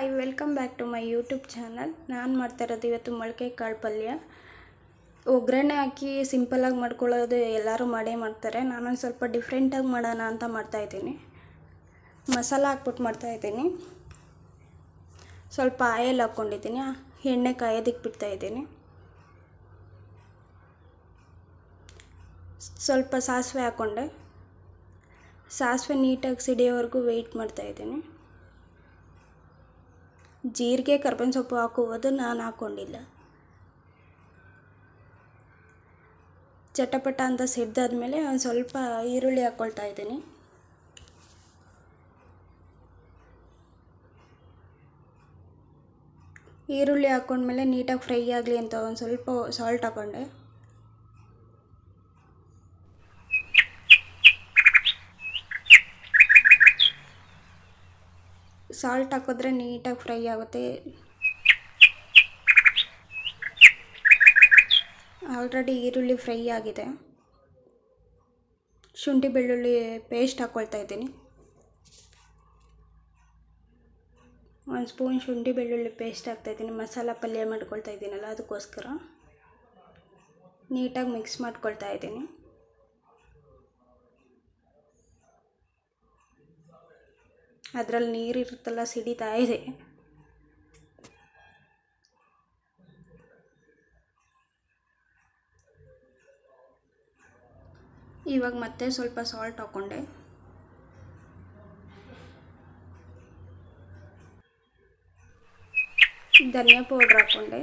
hi welcome back to my YouTube channel ನಾನು ಮಾಡ್ತಾ ಇರೋದು ಇವತ್ತು ಮೊಳಕೆ ಕಾಳು ಪಲ್ಯ ಒಗ್ಗರಣೆ ಹಾಕಿ ಸಿಂಪಲಾಗಿ ಮಾಡ್ಕೊಳ್ಳೋದು ಎಲ್ಲರೂ ಮಾಡೇ ಮಾಡ್ತಾರೆ ನಾನೊಂದು ಸ್ವಲ್ಪ ಡಿಫ್ರೆಂಟಾಗಿ ಮಾಡೋಣ ಅಂತ ಮಾಡ್ತಾಯಿದ್ದೀನಿ ಮಸಾಲ ಹಾಕ್ಬಿಟ್ಟು ಮಾಡ್ತಾಯಿದ್ದೀನಿ ಸ್ವಲ್ಪ ಆಯಲ್ ಹಾಕ್ಕೊಂಡಿದ್ದೀನಿ ಎಣ್ಣೆ ಕಾಯೋದಕ್ಕೆ ಬಿಡ್ತಾಯಿದ್ದೀನಿ ಸ್ವಲ್ಪ ಸಾಸಿವೆ ಹಾಕ್ಕೊಂಡೆ ಸಾಸಿವೆ ನೀಟಾಗಿ ಸಿಡಿಯೋವರೆಗೂ ವೆಯ್ಟ್ ಮಾಡ್ತಾಯಿದ್ದೀನಿ ಜೀರಿಗೆ ಕರ್ಬೇವಿನ ಸೊಪ್ಪು ಹಾಕುವುದು ನಾನು ಹಾಕ್ಕೊಂಡಿಲ್ಲ ಚಟಪಟ ಅಂತ ಸಿಡ್ದಾದ್ಮೇಲೆ ಒಂದು ಸ್ವಲ್ಪ ಈರುಳ್ಳಿ ಹಾಕ್ಕೊಳ್ತಾ ಇದ್ದೀನಿ ಈರುಳ್ಳಿ ಹಾಕ್ಕೊಂಡ್ಮೇಲೆ ನೀಟಾಗಿ ಫ್ರೈ ಆಗಲಿ ಅಂತ ಒಂದು ಸ್ವಲ್ಪ ಸಾಲ್ಟ್ ಹಾಕ್ಕೊಂಡೆ ಸಾಲ್ಟ್ ಹಾಕಿದ್ರೆ ನೀಟಾಗಿ ಫ್ರೈ ಆಗುತ್ತೆ ಆಲ್ರೆಡಿ ಈರುಳ್ಳಿ ಫ್ರೈ ಆಗಿದೆ ಶುಂಠಿ ಬೆಳ್ಳುಳ್ಳಿ ಪೇಸ್ಟ್ ಹಾಕ್ಕೊಳ್ತಾ ಇದ್ದೀನಿ ಒಂದು ಸ್ಪೂನ್ ಶುಂಠಿ ಬೆಳ್ಳುಳ್ಳಿ ಪೇಸ್ಟ್ ಹಾಕ್ತಾಯಿದ್ದೀನಿ ಮಸಾಲ ಪಲ್ಯ ಮಾಡ್ಕೊಳ್ತಾ ಇದ್ದೀನಲ್ಲ ಅದಕ್ಕೋಸ್ಕರ ನೀಟಾಗಿ ಮಿಕ್ಸ್ ಮಾಡ್ಕೊಳ್ತಾ ಇದ್ದೀನಿ ಅದರಲ್ಲಿ ನೀರಿರುತ್ತಲ್ಲ ಸಿಡಿತಾ ಇದೆ ಇವಾಗ ಮತ್ತೆ ಸ್ವಲ್ಪ ಸಾಲ್ಟ್ ಹಾಕ್ಕೊಂಡೆ ಧನಿಯಾ ಪೌಡ್ರ್ ಹಾಕ್ಕೊಂಡೆ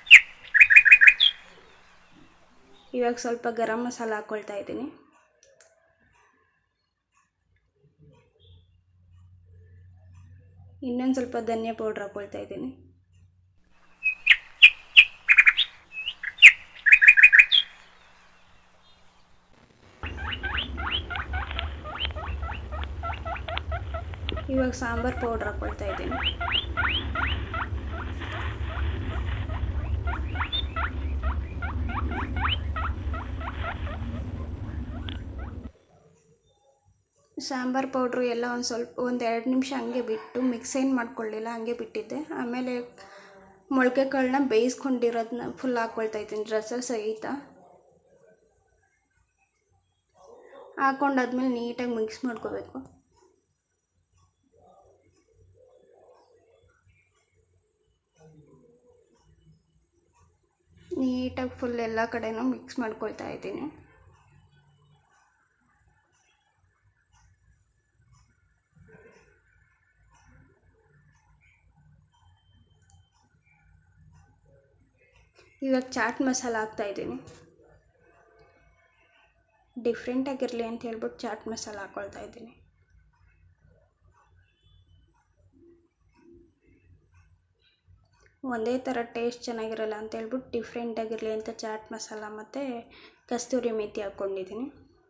ಇವಾಗ ಸ್ವಲ್ಪ ಗರಂ ಮಸಾಲ ಹಾಕ್ಕೊಳ್ತಾ ಇದ್ದೀನಿ ಇನ್ನೊಂದು ಸ್ವಲ್ಪ ಧನಿಯಾ ಪೌಡ್ರ್ ಹಾಕ್ಕೊಳ್ತಾ ಇದ್ದೀನಿ ಇವಾಗ ಸಾಂಬಾರು ಪೌಡ್ರ್ ಹಾಕ್ಕೊಳ್ತಾ ಇದ್ದೀನಿ ಸಾಂಬಾರು ಪೌಡ್ರು ಎಲ್ಲ ಒಂದು ಸ್ವಲ್ಪ ಒಂದು ಎರಡು ನಿಮಿಷ ಹಂಗೆ ಬಿಟ್ಟು ಮಿಕ್ಸ್ ಏನು ಮಾಡ್ಕೊಳ್ಳಿಲ್ಲ ಹಂಗೆ ಬಿಟ್ಟಿದ್ದೆ ಆಮೇಲೆ ಮೊಳಕೆ ಕಾಳನ್ನ ಬೇಯಿಸ್ಕೊಂಡಿರೋದನ್ನ ಫುಲ್ ಹಾಕ್ಕೊಳ್ತಾ ಇದ್ದೀನಿ ರಸ ಸಹಿತ ಹಾಕ್ಕೊಂಡಾದ್ಮೇಲೆ ನೀಟಾಗಿ ಮಿಕ್ಸ್ ಮಾಡ್ಕೋಬೇಕು ನೀಟಾಗಿ ಫುಲ್ ಎಲ್ಲ ಕಡೆನೂ ಮಿಕ್ಸ್ ಮಾಡ್ಕೊಳ್ತಾ ಇದ್ದೀನಿ ಇವಾಗ ಚಾಟ್ ಮಸಾಲ ಹಾಕ್ತಾಯಿದ್ದೀನಿ ಡಿಫ್ರೆಂಟಾಗಿರಲಿ ಅಂತ ಹೇಳ್ಬಿಟ್ಟು ಚಾಟ್ ಮಸಾಲ ಹಾಕ್ಕೊಳ್ತಾ ಇದ್ದೀನಿ ಒಂದೇ ಥರ ಟೇಸ್ಟ್ ಚೆನ್ನಾಗಿರಲ್ಲ ಅಂತ ಹೇಳ್ಬಿಟ್ಟು ಡಿಫ್ರೆಂಟಾಗಿರಲಿ ಅಂತ ಚಾಟ್ ಮಸಾಲ ಮತ್ತು ಕಸ್ತೂರಿ ಮೇಥಿ ಹಾಕ್ಕೊಂಡಿದ್ದೀನಿ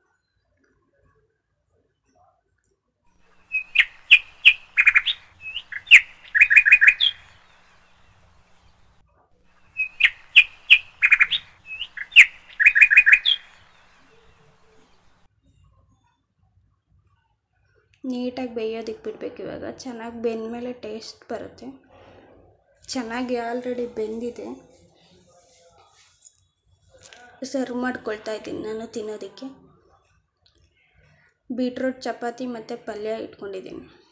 ನೀಟಾಗಿ ಬೇಯೋದಕ್ಕೆ ಬಿಡಬೇಕು ಇವಾಗ ಚೆನ್ನಾಗಿ ಬೆಂದಮೇಲೆ ಟೇಸ್ಟ್ ಬರುತ್ತೆ ಚೆನ್ನಾಗಿ ಆಲ್ರೆಡಿ ಬೆಂದಿದೆ ಸರ್ವ್ ಮಾಡ್ಕೊಳ್ತಾ ಇದ್ದೀನಿ ನಾನು ತಿನ್ನೋದಕ್ಕೆ ಬೀಟ್ರೂಟ್ ಚಪಾತಿ ಮತ್ತು ಪಲ್ಯ ಇಟ್ಕೊಂಡಿದ್ದೀನಿ